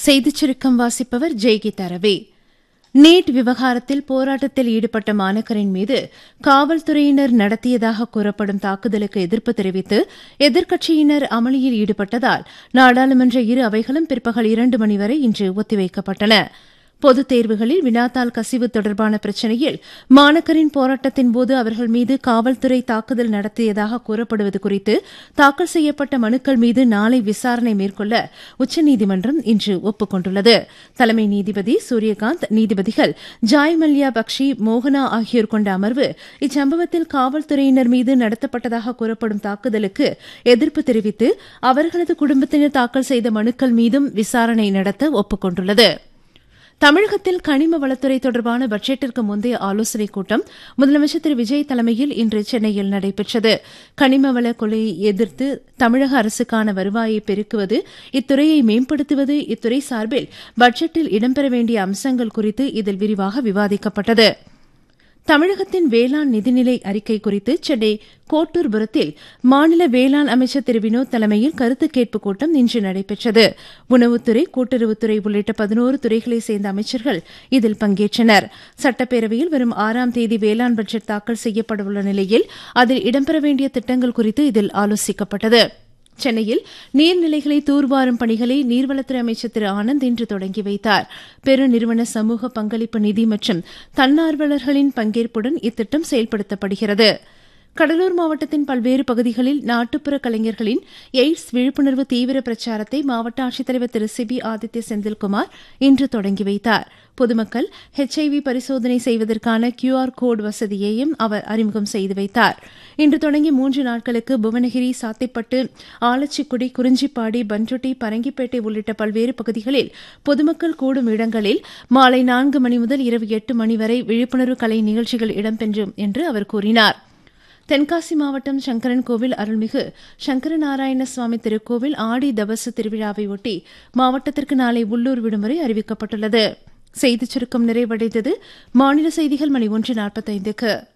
செய்திச் சுருக்கம் வாசிப்பவர் ஜெய்கீதா ரவி நீட் விவகாரத்தில் போராட்டத்தில் ஈடுபட்ட மாணக்கரின் மீது காவல்துறையினர் நடத்தியதாக கூறப்படும் தாக்குதலுக்கு எதிர்ப்பு தெரிவித்து எதிர்க்கட்சியினர் அமளியில் ஈடுபட்டதால் நாடாளுமன்ற இரு அவைகளும் பிற்பகல் இரண்டு மணி வரை இன்று ஒத்திவைக்கப்பட்டன பொதுத் தேர்வுகளில் வினாத்தாள் கசிவு தொடர்பான பிரச்சினையில் மாணக்கரின் போராட்டத்தின்போது அவர்கள் மீது காவல்துறை தாக்குதல் நடத்தியதாக கூறப்படுவது குறித்து தாக்கல் செய்யப்பட்ட மனுக்கள் மீது நாளை விசாரணை மேற்கொள்ள உச்சநீதிமன்றம் இன்று ஒப்புக் கொண்டுள்ளது தலைமை நீதிபதி சூரியகாந்த் நீதிபதிகள் ஜாய் மல்யா பக்ஷி மோகனா ஆகியோர் கொண்ட அமர்வு இச்சம்பவத்தில் காவல்துறையினர் மீது நடத்தப்பட்டதாக கூறப்படும் தாக்குதலுக்கு எதிர்ப்பு தெரிவித்து அவர்களது குடும்பத்தினர் தாக்கல் செய்த மனுக்கள் மீதும் விசாரணை நடத்த ஒப்புக் கொண்டுள்ளது தமிழகத்தில் கனிம வளத்துறை தொடர்பான பட்ஜெட்டிற்கு முந்தைய ஆலோசனைக் கூட்டம் முதலமைச்சர் திரு விஜய் தலைமையில் இன்று சென்னையில் நடைபெற்றது கனிம வள கொலையை எதிர்த்து தமிழக அரசுக்கான வருவாயை பெருக்குவது இத்துறையை மேம்படுத்துவது இத்துறை சார்பில் பட்ஜெட்டில் இடம்பெற வேண்டிய அம்சங்கள் குறித்து இதில் விரிவாக விவாதிக்கப்பட்டது தமிழகத்தின் வேளாண் நிதிநிலை அறிக்கை குறித்து சென்னை கோட்டூர்புரத்தில் மாநில வேளாண் அமைச்சர் திரு வினோத் தலைமையில் கருத்து கேட்பு கூட்டம் இன்று நடைபெற்றது உணவுத்துறை கூட்டுறவுத்துறை உள்ளிட்ட பதினோரு துறைகளைச் சேர்ந்த அமைச்சர்கள் இதில் பங்கேற்றனர் சட்டப்பேரவையில் வரும் ஆறாம் தேதி வேளாண் பட்ஜெட் தாக்கல் செய்யப்படவுள்ள நிலையில் அதில் இடம்பெற வேண்டிய திட்டங்கள் குறித்து இதில் ஆலோசிக்கப்பட்டது சென்னையில் நீர்நிலைகளை தூர்வாரும் பணிகளை நீர்வளத்துறை அமைச்சர் திரு ஆனந்த் இன்று தொடங்கி வைத்தார் பெருநிறுவன சமூக பங்களிப்பு நிதி மற்றும் தன்னார்வலர்களின் பங்கேற்புடன் இத்திட்டம் செயல்படுத்தப்படுகிறது கடலூர் மாவட்டத்தின் பல்வேறு பகுதிகளில் நாட்டுப்புற கலைஞர்களின் எய்ட்ஸ் விழிப்புணர்வு தீவிர பிரச்சாரத்தை மாவட்ட ஆட்சித்தலைவர் திரு சிபி ஆதித்ய செந்தில்குமார் இன்று தொடங்கி வைத்தார் பொதுமக்கள் ஹெச்ஐவி பரிசோதனை செய்வதற்கான கியூஆர் கோடு வசதியையும் அவர் அறிமுகம் செய்து வைத்தார் இன்று தொடங்கி மூன்று நாட்களுக்கு புவனகிரி சாத்திப்பட்டு ஆலச்சிக்குடி குறிஞ்சிப்பாடி பன்ருட்டி பரங்கிப்பேட்டை உள்ளிட்ட பல்வேறு பகுதிகளில் பொதுமக்கள் கூடும் இடங்களில் மாலை நான்கு மணி முதல் இரவு எட்டு மணி வரை விழிப்புணர்வு கலை நிகழ்ச்சிகள் இடம்பெறும் என்று அவர் கூறினார் தென்காசி மாவட்டம் சங்கரன் கோவில் அருள்மிகு சங்கரநாராயண சுவாமி திருக்கோவில் ஆடி தபசு திருவிழாவையொட்டி மாவட்டத்திற்கு நாளை உள்ளூர் விடுமுறை அறிவிக்கப்பட்டுள்ளது செய்திச் சுருக்கம் நிறைவடைந்தது மாநில செய்திகள் மணி ஒன்று நாற்பத்தைந்துக்கு